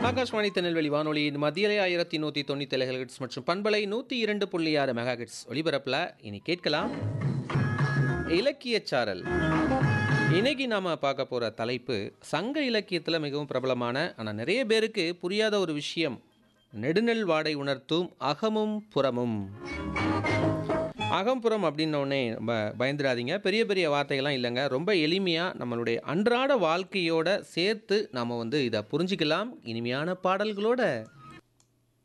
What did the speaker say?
ஆகாஷ்வாணி திருநெல்வேலி வானொலியின் மத்தியலை ஆயிரத்தி நூற்றி தொண்ணூற்றி ஏழு ஹெர்ட்ஸ் மற்றும் பண்பலை நூற்றி இரண்டு புள்ளி ஆறு மெகா ஹெர்ட்ஸ் ஒலிபரப்பில் இனி கேட்கலாம் இலக்கியச் சாரல் இன்னைக்கு நாம் பார்க்க போகிற தலைப்பு சங்க இலக்கியத்தில் மிகவும் பிரபலமான ஆனால் நிறைய பேருக்கு புரியாத ஒரு விஷயம் நெடுநெல் வாடை உணர்த்தும் அகமும் புறமும் அகம்புறம் அப்படின்னோடனே ரொம்ப பயந்துடாதீங்க பெரிய பெரிய வார்த்தைகள்லாம் இல்லைங்க ரொம்ப எளிமையாக நம்மளுடைய அன்றாட வாழ்க்கையோட சேர்த்து நாம் வந்து இதை புரிஞ்சுக்கலாம் இனிமையான பாடல்களோட